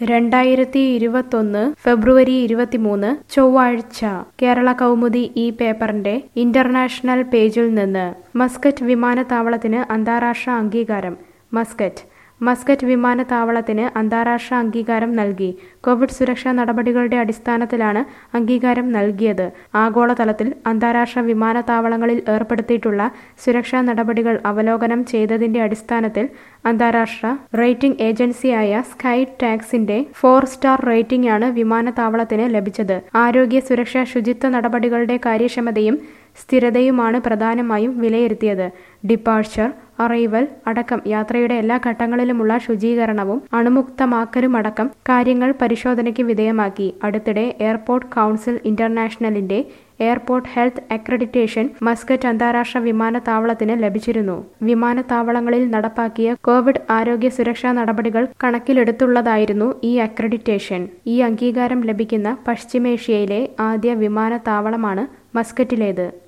രണ്ടായിരത്തി ഇരുപത്തൊന്ന് ഫെബ്രുവരി ഇരുപത്തിമൂന്ന് ചൊവ്വാഴ്ച കേരള കൗമുദി ഈ പേപ്പറിന്റെ ഇന്റർനാഷണൽ പേജിൽ നിന്ന് മസ്കറ്റ് വിമാനത്താവളത്തിന് അന്താരാഷ്ട്ര അംഗീകാരം മസ്കറ്റ് മസ്കറ്റ് വിമാനത്താവളത്തിന് അന്താരാഷ്ട്ര അംഗീകാരം നൽകി കോവിഡ് സുരക്ഷാ നടപടികളുടെ അടിസ്ഥാനത്തിലാണ് അംഗീകാരം നൽകിയത് ആഗോളതലത്തിൽ അന്താരാഷ്ട്ര വിമാനത്താവളങ്ങളിൽ ഏർപ്പെടുത്തിയിട്ടുള്ള സുരക്ഷാ നടപടികൾ അവലോകനം ചെയ്തതിന്റെ അടിസ്ഥാനത്തിൽ അന്താരാഷ്ട്ര റേറ്റിംഗ് ഏജൻസിയായ സ്കൈ ടാക്സിന്റെ ഫോർ സ്റ്റാർ റേറ്റിംഗ് ആണ് വിമാനത്താവളത്തിന് ലഭിച്ചത് ആരോഗ്യ സുരക്ഷാ ശുചിത്വ നടപടികളുടെ കാര്യക്ഷമതയും സ്ഥിരതയുമാണ് പ്രധാനമായും വിലയിരുത്തിയത് ഡിപ്പാർച്ചർ അറൈവൽ അടക്കം യാത്രയുടെ എല്ലാ ഘട്ടങ്ങളിലുമുള്ള ശുചീകരണവും അണുമുക്തമാക്കലുമടക്കം കാര്യങ്ങൾ പരിശോധനയ്ക്ക് വിധേയമാക്കി അടുത്തിടെ എയർപോർട്ട് കൗൺസിൽ ഇന്റർനാഷണലിന്റെ എയർപോർട്ട് ഹെൽത്ത് അക്രഡിറ്റേഷൻ മസ്കറ്റ് അന്താരാഷ്ട്ര വിമാനത്താവളത്തിന് ലഭിച്ചിരുന്നു വിമാനത്താവളങ്ങളിൽ നടപ്പാക്കിയ കോവിഡ് ആരോഗ്യ സുരക്ഷാ നടപടികൾ കണക്കിലെടുത്തുള്ളതായിരുന്നു ഈ അക്രഡിറ്റേഷൻ ഈ അംഗീകാരം ലഭിക്കുന്ന പശ്ചിമേഷ്യയിലെ ആദ്യ വിമാനത്താവളമാണ് മസ്കറ്റിലേത്